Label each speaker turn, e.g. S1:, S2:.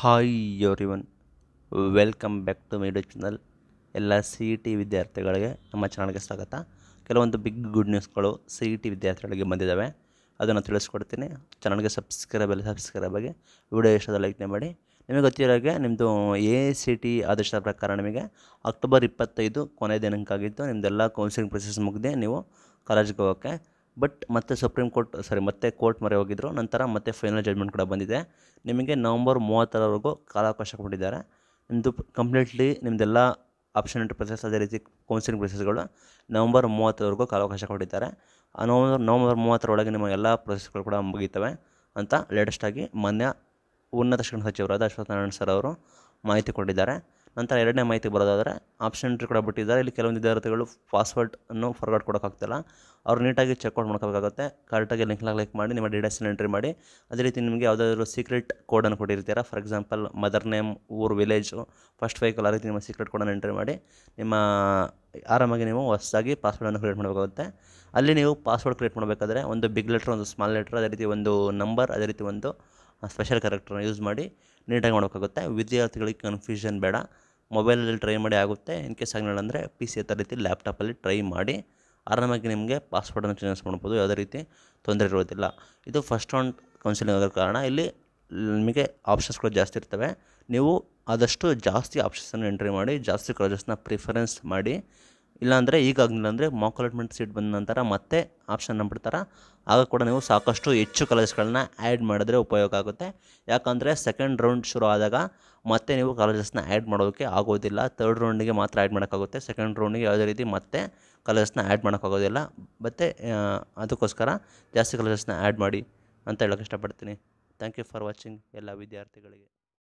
S1: hi everyone welcome back to my YouTube channel ಎಲ್ಲ C E T ವಿದ್ಯಾರ್ಥಿಗಳಿಗೆ ನಮ್ಮ ಚಾನಲ್ಗೆ ಸ್ವಾಗತ ಕೆಲವೊಂದು ಬಿಗ್ ಗುಡ್ ನ್ಯೂಸ್ಗಳು ಸಿ ಇ ಟಿ ವಿದ್ಯಾರ್ಥಿಗಳಿಗೆ ಬಂದಿದ್ದಾವೆ ಅದನ್ನು ತಿಳಿಸ್ಕೊಡ್ತೀನಿ ಚಾನಲ್ಗೆ ಸಬ್ಸ್ಕ್ರೈಬ್ ಅಲ್ಲಿ ಸಬ್ಸ್ಕ್ರೈಬ್ ಆಗಿ ವಿಡಿಯೋ ಇಷ್ಟದ ಲೈಕ್ನೇ ಮಾಡಿ ನಿಮಗೆ ಗೊತ್ತಿರೋ ಹಾಗೆ ನಿಮ್ಮದು ಎ ಸಿ ಟಿ ಆದೇಶದ ಪ್ರಕಾರ ನಿಮಗೆ ಅಕ್ಟೋಬರ್ ಇಪ್ಪತ್ತೈದು ಕೊನೆ ದಿನಾಂಕ ನಿಮ್ಮದೆಲ್ಲ ಕೌನ್ಸಿಲಿಂಗ್ ಪ್ರೊಸೆಸ್ ಮುಗಿದೆ ನೀವು ಕಾಲೇಜ್ಗೆ ಹೋಗೋಕ್ಕೆ ಬಟ್ ಮತ್ತೆ ಸುಪ್ರೀಂ ಕೋರ್ಟ್ ಸಾರಿ ಮತ್ತೆ ಕೋರ್ಟ್ ಮೊರೆ ಹೋಗಿದ್ರು ನಂತರ ಮತ್ತೆ ಫೈನಲ್ ಜಡ್ಮೆಂಟ್ ಕೂಡ ಬಂದಿದೆ ನಿಮಗೆ ನವಂಬರ್ ಮೂವತ್ತರವರೆಗೂ ಕಾಲಾವಕಾಶ ಕೊಟ್ಟಿದ್ದಾರೆ ನಿಮ್ಮದು ಕಂಪ್ಲೀಟ್ಲಿ ನಿಮ್ಮದೆಲ್ಲ ಆಪ್ಷನ್ ಎಂಟ್ರಿ ಪ್ರೊಸೆಸ್ ಅದೇ ರೀತಿ ಕೌನ್ಸಿಲಿಂಗ್ ಪ್ರೊಸೆಸ್ಗಳು ನವಂಬರ್ ಮೂವತ್ತರವರೆಗೂ ಕಾಲಾವಕಾಶ ಕೊಟ್ಟಿದ್ದಾರೆ ಆ ನವಂಬರ್ ನವಂಬರ್ ಮೂವತ್ತರೊಳಗೆ ನಿಮ್ಮ ಎಲ್ಲ ಪ್ರೊಸೆಸ್ಗಳು ಕೂಡ ಮುಗಿತವೆ ಅಂತ ಲೇಟೆಸ್ಟಾಗಿ ಮಾನ್ಯ ಉನ್ನತ ಶಿಕ್ಷಣ ಸಚಿವರಾದ ಅಶ್ವತ್ಥನಾರಾಯಣ ಸರ್ ಅವರು ಮಾಹಿತಿ ಕೊಟ್ಟಿದ್ದಾರೆ ನಂತರ ಎರಡನೇ ಮಾಹಿತಿ ಬರೋದಾದರೆ ಆಪ್ಷನ್ ಎಂಟ್ರಿ ಕೂಡ ಬಿಟ್ಟಿದ್ದಾರೆ ಇಲ್ಲಿ ಕೆಲವೊಂದು ವಿದ್ಯಾರ್ಥಿಗಳು ಪಾಸ್ವರ್ಡ್ ಅನ್ನು ಫಾರ್ವರ್ಡ್ ಕೊಡೋಕ್ಕಾಗ್ತಿಲ್ಲ ಅವ್ರು ನೀಟಾಗಿ ಚೆಕ್ಔಟ್ ಮಾಡ್ಕೋಬೇಕಾಗುತ್ತೆ ಕರೆಕ್ಟಾಗಿ ಲಿಂಕ್ ಕ್ಲಿಕ್ ಮಾಡಿ ನಿಮ್ಮ ಡೀಟೇಲ್ಸ್ನ ಎಂಟ್ರಿ ಮಾಡಿ ಅದೇ ರೀತಿ ನಿಮಗೆ ಯಾವುದಾದ್ರೂ ಸೀಕ್ರೆಟ್ ಕೋಡನ್ನು ಕೊಟ್ಟಿರ್ತೀರಾ ಫಾರ್ ಎಕ್ಸಾಂಪಲ್ ಮದರ್ ನೇಮ್ ಊರು ವಿಲೇಜು ಫಸ್ಟ್ ವೆಹಿಕಲ್ ಆ ರೀತಿ ನಿಮ್ಮ ಸೀಕ್ರೆಟ್ ಕೋಡನ್ನು ಎಂಟ್ರಿ ಮಾಡಿ ನಿಮ್ಮ ಆರಾಮಾಗಿ ನೀವು ಹೊಸದಾಗಿ ಪಾಸ್ವರ್ಡನ್ನು ಕ್ರಿಯೇಟ್ ಮಾಡಬೇಕಾಗುತ್ತೆ ಅಲ್ಲಿ ನೀವು ಪಾಸ್ವರ್ಡ್ ಕ್ರಿಯೇಟ್ ಮಾಡಬೇಕಾದ್ರೆ ಒಂದು ಬಿಗ್ ಲೆಟ್ರ್ ಒಂದು ಸ್ಮಾಲ್ ಲೆಟ್ರ್ ಅದೇ ರೀತಿ ಒಂದು ನಂಬರ್ ಅದೇ ರೀತಿ ಒಂದು ಸ್ಪೆಷಲ್ ಕ್ಯಾರೆಕ್ಟರ್ನ ಯೂಸ್ ಮಾಡಿ ನೀಟಾಗಿ ಮಾಡಬೇಕಾಗುತ್ತೆ ವಿದ್ಯಾರ್ಥಿಗಳಿಗೆ ಕನ್ಫ್ಯೂಷನ್ ಬೇಡ ಮೊಬೈಲಲ್ಲಿ ಟ್ರೈ ಮಾಡಿ ಆಗುತ್ತೆ ಇನ್ ಕೇಸ್ ಆಗಿಲ್ಲ ಅಂದರೆ ಪಿ ಸಿ ಹತ್ತ ರೀತಿ ಲ್ಯಾಪ್ಟಾಪಲ್ಲಿ ಟ್ರೈ ಮಾಡಿ ಆರಾಮಾಗಿ ನಿಮಗೆ ಪಾಸ್ವರ್ಡನ್ನು ಚೇಂಜ್ ಮಾಡ್ಬೋದು ಯಾವುದೇ ರೀತಿ ತೊಂದರೆ ಇರೋದಿಲ್ಲ ಇದು ಫಸ್ಟ್ ರೌಂಡ್ ಕೌನ್ಸಿಲಿಂಗ್ ಆಗೋ ಕಾರಣ ಇಲ್ಲಿ ನಿಮಗೆ ಆಪ್ಷನ್ಸ್ಗಳು ಜಾಸ್ತಿ ಇರ್ತವೆ ನೀವು ಆದಷ್ಟು ಜಾಸ್ತಿ ಆಪ್ಷನ್ಸನ್ನು ಎಂಟ್ರಿ ಮಾಡಿ ಜಾಸ್ತಿ ಕಾಲೇಜಸ್ನ ಪ್ರಿಫರೆನ್ಸ್ ಮಾಡಿ ಇಲ್ಲಾಂದರೆ ಈಗ ಆಗಲಿಲ್ಲ ಅಂದರೆ ಮಾಕ್ ಅಲಾಟ್ಮೆಂಟ್ ಸೀಟ್ ಬಂದ ನಂತರ ಮತ್ತೆ ಆಪ್ಷನ್ ನಂಬಿಡ್ತಾರೆ ಆಗ ಕೂಡ ನೀವು ಸಾಕಷ್ಟು ಹೆಚ್ಚು ಕಾಲೇಜಸ್ಗಳನ್ನ ಆ್ಯಡ್ ಮಾಡಿದ್ರೆ ಉಪಯೋಗ ಆಗುತ್ತೆ ಯಾಕಂದರೆ ಸೆಕೆಂಡ್ ರೌಂಡ್ ಶುರು ಆದಾಗ ಮತ್ತೆ ನೀವು ಕಾಲೇಜಸ್ನ ಆ್ಯಡ್ ಮಾಡೋಕ್ಕೆ ಆಗೋದಿಲ್ಲ ತರ್ಡ್ ರೌಂಡಿಗೆ ಮಾತ್ರ ಆ್ಯಡ್ ಮಾಡೋಕ್ಕಾಗುತ್ತೆ ಸೆಕೆಂಡ್ ರೌಂಡಿಗೆ ಯಾವುದೇ ರೀತಿ ಮತ್ತೆ ಕಾಲೇಜಸ್ನ ಆ್ಯಡ್ ಮಾಡೋಕ್ಕಾಗೋದಿಲ್ಲ ಮತ್ತು ಅದಕ್ಕೋಸ್ಕರ ಜಾಸ್ತಿ ಕಾಲೇಜಸ್ನ ಆ್ಯಡ್ ಮಾಡಿ ಅಂತ ಹೇಳೋಕ್ಕೆ ಇಷ್ಟಪಡ್ತೀನಿ ಥ್ಯಾಂಕ್ ಯು ಫಾರ್ ವಾಚಿಂಗ್ ಎಲ್ಲ ವಿದ್ಯಾರ್ಥಿಗಳಿಗೆ